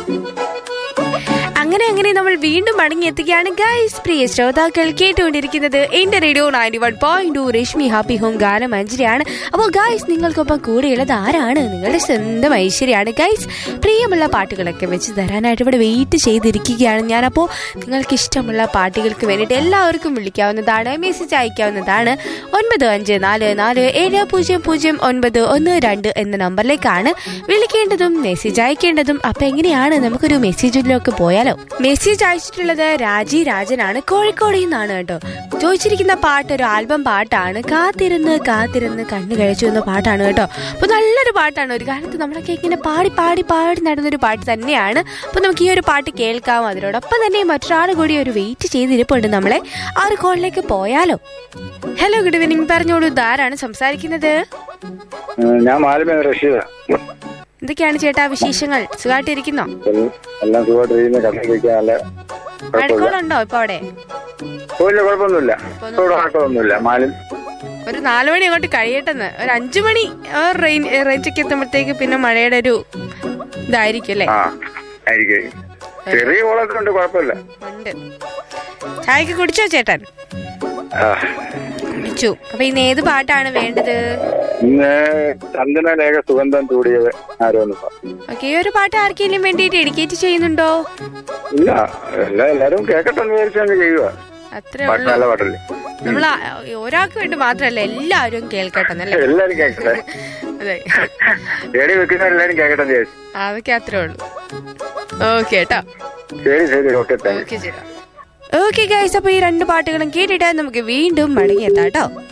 അങ്ങനെ അങ്ങനെ നമ്മൾ വീണ്ടും മടങ്ങിയെത്തുകയാണ് ഗൈസ് പ്രിയ ശ്രോതാക്കൾ കേട്ടുകൊണ്ടിരിക്കുന്നത് എന്റെ radio ninety one point two Rashmi happy home ഗാനം മഞ്ജരിയാണ് അപ്പോൾ ഗൈസ് നിങ്ങൾക്കൊപ്പം കൂടെയുള്ളത് ആരാണ് നിങ്ങളുടെ സ്വന്തം ഐശ്വര്യമാണ് ഗൈസ് പ്രിയമുള്ള പാട്ടുകളൊക്കെ വെച്ച് തരാനായിട്ട് ഇവിടെ വെയിറ്റ് ചെയ്തിരിക്കുകയാണ് ഞാനപ്പോൾ നിങ്ങൾക്ക് ഇഷ്ടമുള്ള പാട്ടുകൾക്ക് വേണ്ടിയിട്ട് എല്ലാവർക്കും വിളിക്കാവുന്നതാണ് മെസ്സേജ് അയക്കാവുന്നതാണ് ഒൻപത് അഞ്ച് നാല് നാല് ഏഴ് പൂജ്യം പൂജ്യം ഒൻപത് ഒന്ന് രണ്ട് എന്ന നമ്പറിലേക്കാണ് വിളിക്കേണ്ടതും മെസ്സേജ് അയക്കേണ്ടതും അപ്പൊ എങ്ങനെയാണ് നമുക്കൊരു മെസ്സേജിലൊക്കെ പോയാലോ മെസ്സേജ് അയച്ചിട്ടുള്ളത് രാജി രാജനാണ് കോഴിക്കോട് നിന്നാണ് കേട്ടോ ചോദിച്ചിരിക്കുന്ന പാട്ട് ഒരു ആൽബം പാട്ടാണ് കാത്തിരുന്ന് കാത്തിരുന്ന് കണ്ണു കഴിച്ചു എന്ന പാട്ടാണ് കേട്ടോ അപ്പൊ നല്ലൊരു പാട്ടാണ് ഒരു കാലത്ത് നമ്മളൊക്കെ ഇങ്ങനെ പാടി പാടി പാടി നടന്നൊരു പാട്ട് തന്നെയാണ് അപ്പൊ നമുക്ക് ഈ ഒരു പാട്ട് കേൾക്കാം അതിനോടൊപ്പം തന്നെ മറ്റൊരാൾ കൂടി ഒരു വെയിറ്റ് ചെയ്തിരിപ്പുണ്ട് നമ്മളെ ആ ഒരു കോളിലേക്ക് പോയാലോ ഹലോ ഗുഡ് ഈവനിങ് പറഞ്ഞോളൂ ഇതാരാണ് സംസാരിക്കുന്നത് ഏഹ് ഞാൻ മാലിന്യ റഷീദ എന്തൊക്കെയാണ് ചേട്ടാ വിശേഷങ്ങൾ സുഖമായിട്ടിരിക്കുന്നോ എൽ- എല്ലാം സുഖമായിട്ടിരിക്കുന്ന കടയിലേക്ക് നല്ല കുഴപ്പമില്ല മഴക്കോളുണ്ടോ ഇപ്പൊ അവിടെ ഓ, ഇല്ല കുഴപ്പമൊന്നുമില്ല ഇപ്പൊ ഇവിടെ മഴക്കമൊന്നുമില്ല മാലിൻ ഒരു നാലു മണി അങ്ങോട്ട് കഴിയട്ടെന്ന് ഒരു അഞ്ചു മണി ആ റെയിൻ റേഞ്ചൊക്കെ എത്തുമ്പോഴത്തേക്ക് പിന്നെ മഴയുടെ ഒരു ഇതായിരിക്കും അല്ലേ ആ ആയിരിക്കും ചെറിയ കോളൊക്കെ ഉണ്ട് കുഴപ്പമില്ല ഉണ്ട് ചായക്ക് കുടിച്ചോ ചേട്ടൻ ആ. കുടിച്ചു അപ്പൊ ഇന്ന് ഏത് പാട്ടാണ് വേണ്ടത് ഇന്ന് ചന്ദനലേഖ സുഗന്ധം കൂടിയത് ആരോ ഒന്ന് പറഞ്ഞു ഓക്കെ ഈ ഒരു പാട്ട് ആർക്കെങ്കിലും വേണ്ടി ഡെഡിക്കേറ്റ് ചെയ്യുന്നുണ്ടോ ഇല്ല എല്ലാ എല്ലാരും കേക്കട്ടെ എന്ന് വിചാരിച്ചാൽ ചെയ്യുക അത്രേ പാട്ട് ഉള്ളൂ നല്ല പാട്ടല്ലേ നമ്മൾ ഒരാൾക്ക് വേണ്ടി മാത്രല്ല എല്ലാവരും കേൾക്കട്ടെ എന്നല്ലേ എല്ലാരും കേക്കട്ടെ അതെ റേഡി വെക്കുന്ന എല്ലാരും കേക്കട്ടെ എന്ന് വിചാരിച്ചു അതൊക്കെ അത്രേ ഉള്ളൂ ഓക്കെ കേട്ടോ ശരി ശരി ഓക്കെ താങ്ക് യു ഓക്കെ ചേട്ടാ ഓക്കെ ഗൈസ് അപ്പൊ ഈ രണ്ട് പാട്ടുകളും കേട്ടിട്ട് നമുക്ക് വീണ്ടും മടങ്ങിയെത്താം കേട്ടോ